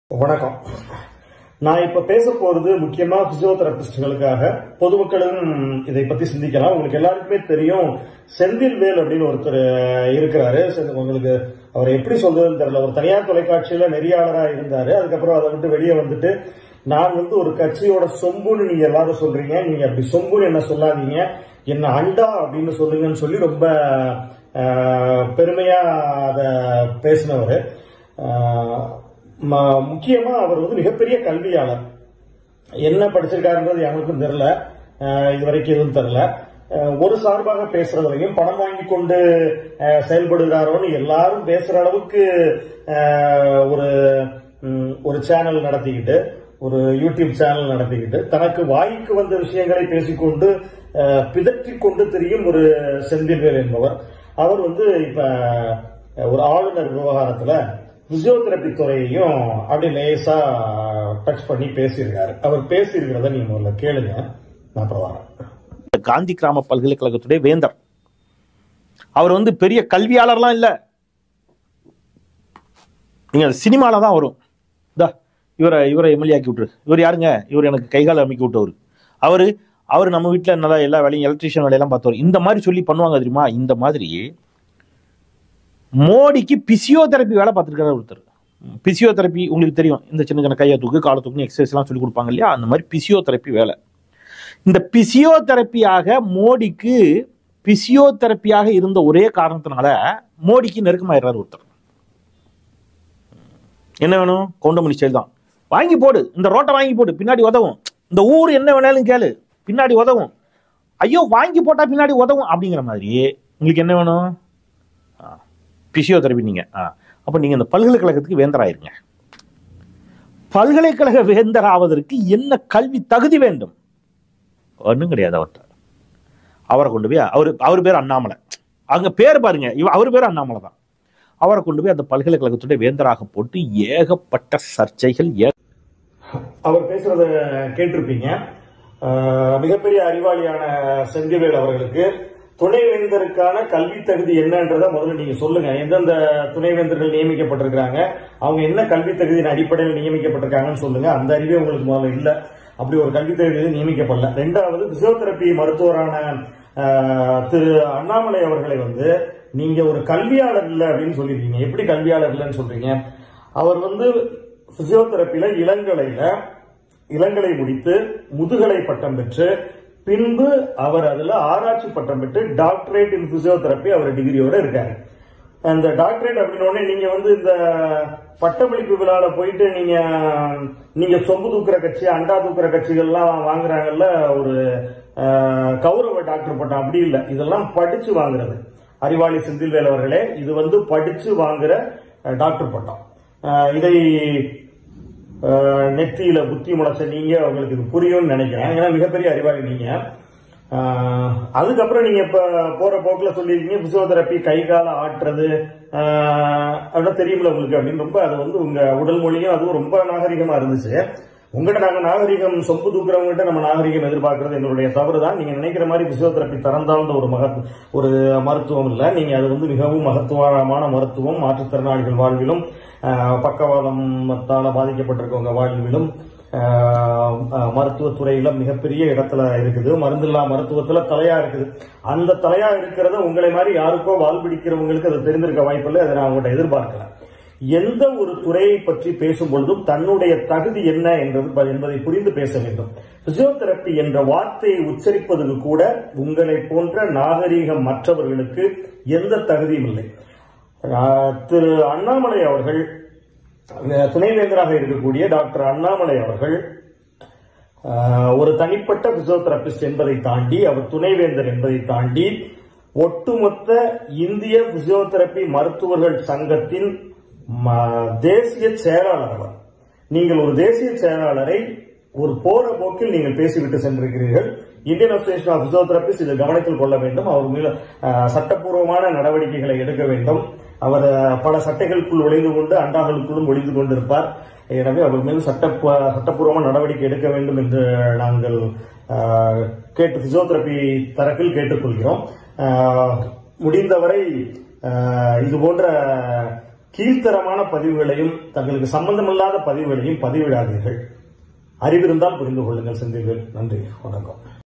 வணக்கம் நான் இப்ப பேச போறது முக்கியமா பிசியோதெரபிஸ்டுகளுக்காக பொதுமக்களும் இதை பத்தி சிந்திக்கலாம் உங்களுக்கு எல்லாருக்குமே தெரியும் செந்தில் வேல் அப்படின்னு ஒருத்தர் இருக்கிறாரு செ- உங்களுக்கு அவர் எப்படி சொல்றதுன்னு தெரியல ஒரு தனியார் தொலைக்காட்சியில நெறியாளரா இருந்தாரு அதுக்கப்புறம் அதை விட்டு வெளியே வந்துட்டு நான் வந்து ஒரு கட்சியோட சொம்புன்னு நீங்க எல்லாரும் சொல்றீங்க நீங்க அப்படி சொம்புன்னு என்ன சொல்லாதீங்க என்ன அண்டா அப்படின்னு சொல்லுங்கன்னு சொல்லி ரொம்ப அஹ், பெருமையா அதை பேசினவர் முக்கியமா அவர் வந்து மிகப்பெரிய கல்வியாளர் என்ன படிச்சிருக்காருன்றது எங்களுக்கும் தெரியல அஹ் இது வரைக்கும் எதுவும் தெரியல அஹ் ஒரு சார்பாக பேசுறதுலையும் பணம் வாங்கி கொண்டு அஹ் செயல்படுகிறாரோன்னு எல்லாரும் பேசுற அளவுக்கு அஹ் ஒரு ம், ஒரு சேனல் நடத்திக்கிட்டு ஒரு யூடியூப் சேனல் நடத்திக்கிட்டு தனக்கு வாய்க்கு வந்த விஷயங்களை பேசிக்கொண்டு அஹ், பிதற்றிக் கொண்டு தெரியும் ஒரு செந்தில்வேல் என்பவர் அவர் வந்து இப்ப ஒரு ஆளுநர் விவகாரத்துல பிசியோதெரபி துறையையும் அப்படி லேசா டச் பண்ணி பேசியிருக்காரு அவர் பேசியிருக்கிறத நீங்க முதல்ல கேளுங்க நான் அப்புறம் வரேன் காந்தி கிராம பல்கலைக்கழகத்துடைய வேந்தர் அவர் வந்து பெரிய கல்வியாளர்லாம் இல்ல நீங்க சினிமால தான் வரும் இதா இவரை இவரை எம்எல்ஏ ஆக்கி விட்டுரு இவர் யாருங்க இவர் எனக்கு கைகால அமைக்கி விட்டவர் அவரு அவர் நம்ம வீட்டில் நல்லா எல்லா வேலையும் எலக்ட்ரீஷியன் வேலையெல்லாம் பார்த்தவர் இந்த மாதிரி சொல்லி பண்ணுவாங்க தெரியுமா இந்த மாதிரி மோடிக்கு பிசியோதெரப்பி வேலை பார்த்துருக்காரு ஒருத்தர் பிசியோதெரப்பி உங்களுக்கு தெரியும் இந்த சின்ன சின்ன கையை தூக்கு காலை தூக்குன்னு எக்ஸசைஸ்லாம் சொல்லி கொடுப்பாங்க இல்லையா அந்த மாதிரி பிசியோதெரப்பி வேலை இந்த பிசியோதெரப்பியாக மோடிக்கு பிசியோதெரப்பியாக இருந்த ஒரே காரணத்தினால மோடிக்கு நெருக்கமாயிடுறாரு ஒருத்தர் என்ன வேணும் கவுண்டமணி ஸ்டைல் தான் வாங்கி போடு இந்த ரோட்டை வாங்கி போடு பின்னாடி உதவும் இந்த ஊர் என்ன வேணாலும் கேளு பின்னாடி உதவும் ஐயோ வாங்கி போட்டா பின்னாடி உதவும் அப்படிங்கிற மாதிரி உங்களுக்கு என்ன வேணும் பிசியோதெரப்பி நீங்க ஆ அப்போ நீங்க இந்த பல்கலைக்கழகத்துக்கு வேந்தராயிருங்க பல்கலைக்கழக வேந்தர் ஆவதற்கு என்ன கல்வி தகுதி வேண்டும் ஒன்றும் கிடையாது அவர்கிட்ட அவரை கொண்டு போய் அவர் அவர் பேர் அண்ணாமலை அங்க பேர் பாருங்க இவ அவர் பேர் அண்ணாமலை தான் அவரை கொண்டு போய் அந்த பல்கலைக்கழகத்துடைய வேந்தராக போட்டு ஏகப்பட்ட சர்ச்சைகள் ஏ அவர் பேசுறத கேட்டிருப்பீங்க அஹ், மிகப்பெரிய அறிவாளியான செந்திவேல் அவர்களுக்கு துணைவேந்தருக்கான கல்வி தகுதி என்னன்றத முதல்ல நீங்க சொல்லுங்க எந்தெந்த துணைவேந்தர்கள் நியமிக்கப்பட்டிருக்காங்க அவங்க என்ன கல்வி தகுதியின் அடிப்படையில் நியமிக்கப்பட்டிருக்காங்கன்னு சொல்லுங்க அந்த அறிவே உங்களுக்கு முதல்ல இல்ல அப்படி ஒரு கல்வி தகுதி நியமிக்கப்படல ரெண்டாவது பிசியோதெரப்பி மருத்துவரான அஹ், திரு அண்ணாமலை அவர்களை வந்து நீங்க ஒரு கல்வியாளர் இல்ல அப்படின்னு சொல்லிருக்கீங்க எப்படி கல்வியாளர் இல்லைன்னு சொல்றீங்க அவர் வந்து பிசியோதெரப்பில இளங்கலையில இளங்கலை முடித்து முதுகலை பட்டம் பெற்று பின்பு அவர் அதுல ஆராய்ச்சி பட்டம் பெற்று டாக்டரேட் இன் பிசியோதெரப்பி அவர் டிகிரியோட இருக்காரு அந்த டாக்டரேட் அப்படின்னோடனே நீங்க வந்து இந்த பட்டமளிப்பு விழால போயிட்டு நீங்க நீங்க சொம்பு தூக்குற கட்சி அண்டா தூக்குற கட்சிகள்லாம் வாங்குறாங்கல்ல ஒரு அஹ், கௌரவ டாக்டர் பட்டம் அப்படி இல்லை இதெல்லாம் படிச்சு வாங்குறது அறிவாளி செந்தில்வேல் அவர்களே இது வந்து படிச்சு வாங்குற அஹ், டாக்டர் பட்டம் அஹ், இதை அஹ், நெத்தியில புத்தி முளைச்ச நீங்க உங்களுக்கு இது புரியும்னு நினைக்கிறேன் ஏன்னா மிகப்பெரிய அறிவாளி நீங்க அஹ், அதுக்கப்புறம் நீங்க இப்ப போற போக்குல சொல்லியிருக்கீங்க பிசியோதெரப்பி கை கால ஆட்டுறது அஹ், அதெல்லாம் தெரியுமில்ல உங்களுக்கு அப்படின்னு ரொம்ப அது வந்து உங்க உடல் மொழியும் அதுவும் ரொம்ப நாகரிகமா இருந்துச்சு உங்கள்கிட்ட நாங்க நாகரிகம் சொம்பு தூக்குறவங்ககிட்ட நம்ம நாகரிகம் எதிர்பார்க்கறது எங்களுடைய தவறு தான் நீங்க நினைக்கிற மாதிரி பிசியோதெரப்பி திறந்தாழ்ந்த ஒரு மகத் ஒரு மருத்துவம் இல்ல நீங்க அது வந்து மிகவும் மகத்துவமான மருத்துவம் மாற்றுத்திறனாளிகள் வாழ்விலும் ஆஹ், பக்கவாதத்தால பாதிக்கப்பட்டிருக்கவங்க வாழ்விலும் ஆஹ், ஆஹ், மருத்துவத்துறையில மிகப்பெரிய இடத்துல இருக்குது மருந்தில்லா மருத்துவத்துல தலையா இருக்குது அந்த தலையா இருக்கிறத உங்களை மாதிரி யாருக்கோ வாழ் பிடிக்கிறவங்களுக்கு அது தெரிந்திருக்க வாய்ப்பில்லை அதை நான் உங்கள்கிட்ட எதிர்பார்க்கல எந்த ஒரு துறையை பற்றி பேசும் பொழுதும் தன்னுடைய தகுதி என்ன என்றது என்பதை புரிந்து பேச வேண்டும் பிசியோதெரப்பி என்ற வார்த்தையை உச்சரிப்பதற்கு கூட உங்களை போன்ற நாகரீகம் மற்றவர்களுக்கு எந்த தகுதியும் இல்லை ஆஹ் திரு அண்ணாமலை அவர்கள் அஹ் துணைவேந்தராக இருக்கக்கூடிய டாக்டர் அண்ணாமலை அவர்கள் ஆஹ் ஒரு தனிப்பட்ட பிசியோதெரபிஸ்ட் என்பதை தாண்டி அவர் துணைவேந்தர் என்பதை தாண்டி ஒட்டுமொத்த இந்திய பிசியோதெரபி மருத்துவர்கள் சங்கத்தின் ம- தேசிய செயலாளர் அவர் நீங்கள் ஒரு தேசிய செயலாளரை ஒரு போற போக்கில் நீங்கள் பேசிவிட்டு சென்றிருக்கிறீர்கள் இந்தியன் அசோசியேஷன் ஆஃப் பிசியோதெரபிஸ்ட் இதை கவனத்தில் கொள்ள வேண்டும் அவர் மீது ஆஹ், சட்டப்பூர்வமான நடவடிக்கைகளை எடுக்க வேண்டும் அவர் ஆஹ், பல சட்டைகளுக்குள் ஒளிந்து கொண்டு அண்டாக்களுக்குள்ளும் ஒளிந்து கொண்டிருப்பார் எனவே அவர் மீது சட்ட சட்டப்பூர்வமான நடவடிக்கை எடுக்க வேண்டும் என்று நாங்கள் ஆஹ், கேட்டு பிசியோதெரபி தரப்பில் கேட்டுக்கொள்கிறோம் ஆஹ், முடிந்தவரை ஆஹ், இது போன்ற கீழ்த்தரமான பதிவுகளையும் தங்களுக்கு சம்பந்தமில்லாத பதிவுகளையும் பதிவிடாதீர்கள் அறிவிருந்தால் புரிந்து கொள்ளுங்கள் செந்தில்வேல் நன்றி வணக்கம்